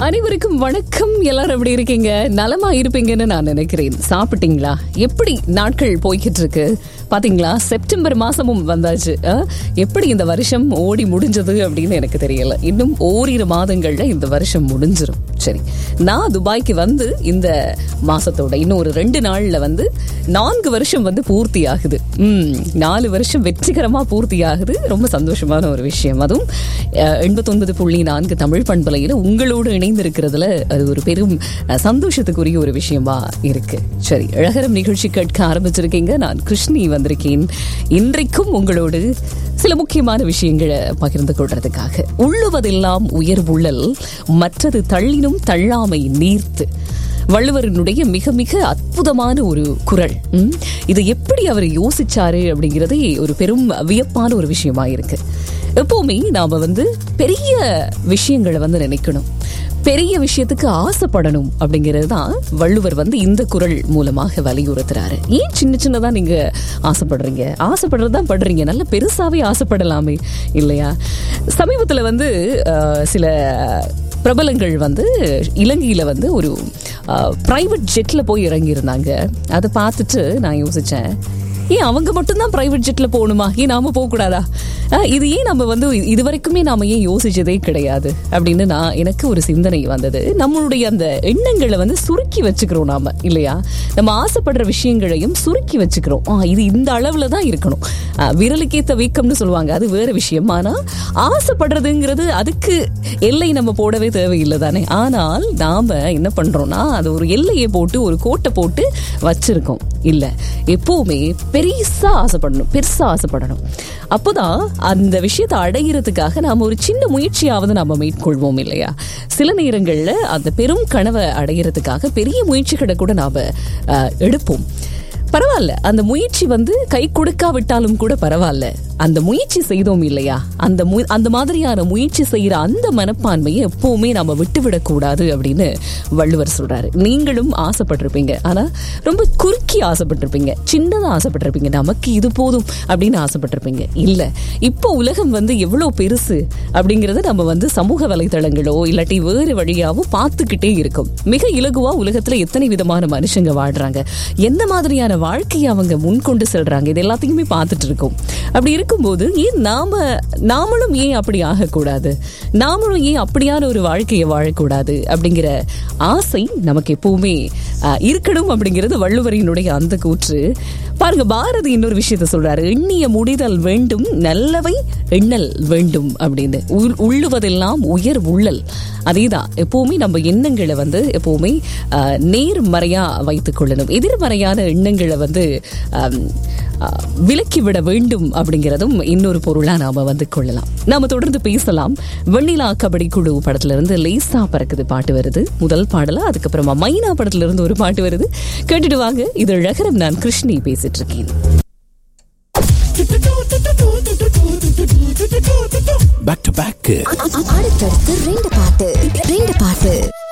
அனைவருக்கும் வணக்கம் எல்லாரும் எப்படி இருக்கீங்க நலமா இருப்பீங்கன்னு நான் நினைக்கிறேன் சாப்பிட்டீங்களா எப்படி நாட்கள் போய்கிட்டு இருக்கு பாத்தீங்களா செப்டம்பர் மாசமும் வந்தாச்சு ஆ? எப்படி இந்த வருஷம் ஓடி முடிஞ்சது அப்படின்னு எனக்கு தெரியல இன்னும் ஓரிரு மாதங்கள்ல இந்த வருஷம் முடிஞ்சிரும் சரி நான் துபாய்க்கு வந்து இந்த மாசத்தோட இன்னும் ஒரு ரெண்டு நாள்ல வந்து நான்கு வருஷம் வந்து பூர்த்தி ஆகுது ம் நாலு வருஷம் வெற்றிகரமா பூர்த்தி ஆகுது ரொம்ப சந்தோஷமான ஒரு விஷயம் அதுவும் எண்பத்தொன்பது புள்ளி நான்கு தமிழ் பண்பலையில உங்களோடு இணைந்திருக்கிறதுல அது ஒரு பெரும் அஹ், சந்தோஷத்துக்குரிய ஒரு விஷயமா இருக்கு சரி அழகரம் நிகழ்ச்சி கேட்க ஆரம்பிச்சிருக்கீங்க நான் கிருஷ்ணி வந்திருக்கேன் இன்றைக்கும் உங்களோடு சில முக்கியமான விஷயங்களை பகிர்ந்து கொள்றதுக்காக உள்ளுவதெல்லாம் உயர்வுள்ளல் மற்றது தள்ளினும் தள்ளாமை நீர்த்து வள்ளுவரினுடைய மிக மிக அற்புதமான ஒரு குரல் ம்? இதை எப்படி அவர் யோசிச்சாரு அப்படிங்கிறதே ஒரு பெரும் வியப்பான ஒரு விஷயமா இருக்கு எப்பவுமே நாம வந்து பெரிய விஷயங்களை வந்து நினைக்கணும் பெரிய விஷயத்துக்கு ஆசைப்படணும் அப்படிங்கிறது தான் வள்ளுவர் வந்து இந்த குரல் மூலமாக வலியுறுத்துறாரு ஏன் சின்ன சின்னதா நீங்க ஆசைப்படுறீங்க ஆசைப்படுறது தான் படுறீங்க நல்ல பெருசாவே ஆசைப்படலாமே இல்லையா சமீபத்துல வந்து அஹ், சில பிரபலங்கள் வந்து இலங்கையில வந்து ஒரு பிரைவேட் ஜெட்ல போய் இறங்கியிருந்தாங்க அதை பார்த்துட்டு நான் யோசிச்சேன் ஏன் அவங்க மட்டும்தான் பிரைவேட் ஜெட்ல போகணுமா ஏன் நாம போக கூடாதா அஹ், இது ஏன் நம்ம வந்து இது வரைக்குமே நாம ஏன் யோசிச்சதே கிடையாது அப்படின்னு நான் எனக்கு ஒரு சிந்தனை வந்தது நம்மளுடைய அந்த எண்ணங்களை வந்து சுருக்கி வச்சுக்கிறோம் நாம இல்லையா நம்ம ஆசைப்படுற விஷயங்களையும் சுருக்கி வச்சுக்கிறோம் ஆ, இது இந்த அளவுல தான் இருக்கணும் அஹ், விரலுக்கேத்த வீக்கம்னு சொல்லுவாங்க அது வேற விஷயம் ஆனா ஆசைப்படுறதுங்கிறது அதுக்கு எல்லை நம்ம போடவே தேவையில்லை தானே ஆனால் நாம என்ன பண்றோம்னா அது ஒரு எல்லையை போட்டு ஒரு கோட்டை போட்டு வச்சிருக்கோம் இல்ல எப்பவுமே பெருசா ஆசைப்படணும் பெருசா ஆசைப்படணும் அப்போதான் அந்த விஷயத்தை அடையிறதுக்காக நாம ஒரு சின்ன முயற்சியாவது நாம மேற்கொள்வோம் இல்லையா சில நேரங்கள்ல அந்த பெரும் கனவை அடையிறதுக்காக பெரிய முயற்சிகளை கூட நாம அஹ், எடுப்போம் பரவாயில்ல அந்த முயற்சி வந்து கை கொடுக்காவிட்டாலும் கூட பரவாயில்ல அந்த முயற்சி செய்தோம் இல்லையா அந்த மு- அந்த மாதிரியான முயற்சி செய்யற அந்த மனப்பான்மையை எப்பவுமே நாம விட்டுவிடக் கூடாது அப்படின்னு வள்ளுவர் சொல்றாரு நீங்களும் ஆசைப்பட்டிருப்பீங்க ஆனா ரொம்ப குறுக்கி ஆசைப்பட்டிருப்பீங்க சின்னதா ஆசைப்பட்டிருப்பீங்க நமக்கு இது போதும் அப்படின்னு ஆசைப்பட்டிருப்பீங்க இல்ல இப்போ உலகம் வந்து எவ்வளவு பெருசு அப்படிங்கறத நம்ம வந்து சமூக வலைதளங்களோ இல்லாட்டி வேறு வழியாவோ பார்த்துக்கிட்டே இருக்கும் மிக இலகுவா உலகத்துல எத்தனை விதமான மனுஷங்க வாழ்றாங்க எந்த மாதிரியான வாழ்க்கையை அவங்க முன்கொண்டு செல்றாங்க இது எல்லாத்தையுமே பார்த்துட்டு இருக்கோம் அப்படி இருக்கும்போது ஏன் நாம நாமளும் ஏன் அப்படி ஆகக்கூடாது நாமளும் ஏன் அப்படியான ஒரு வாழ்க்கையை வாழக்கூடாது அப்படிங்கிற ஆசை நமக்கு எப்பவுமே அஹ், இருக்கணும் அப்படிங்கிறது வள்ளுவரினுடைய அந்த கூற்று பாருங்க பாரதி இன்னொரு விஷயத்த சொல்றாரு எண்ணிய முடிதல் வேண்டும் நல்லவை எண்ணல் வேண்டும் அப்படின்னு உள்- உள்ளுவதெல்லாம் உயர் உள்ளல் அதேதான் எப்பவுமே நம்ம எண்ணங்களை வந்து எப்பவுமே அஹ், நேர்மறையா வைத்துக் கொள்ளணும் எதிர்மறையான எண்ணங்களை வந்து அம், அஹ், விலக்கிவிட வேண்டும் அப்படிங்கிறதும் இன்னொரு பொருளா நாம வந்து கொள்ளலாம் நாம தொடர்ந்து பேசலாம் வெண்ணிலா கபடி குழு படத்துல இருந்து லேசா பறக்குது பாட்டு வருது முதல் பாடலா அதுக்கப்புறமா மைனா படத்துல இருந்து ஒரு பாட்டு வருது கேட்டுட்டு வாங்க இது அழகரம் நான் கிருஷ்ணி பேசிட்டு இருக்கேன் பேக் டு பேக் அடுத்தடுத்து ரெண்டு பாட்டு ரெண்டு பாட்டு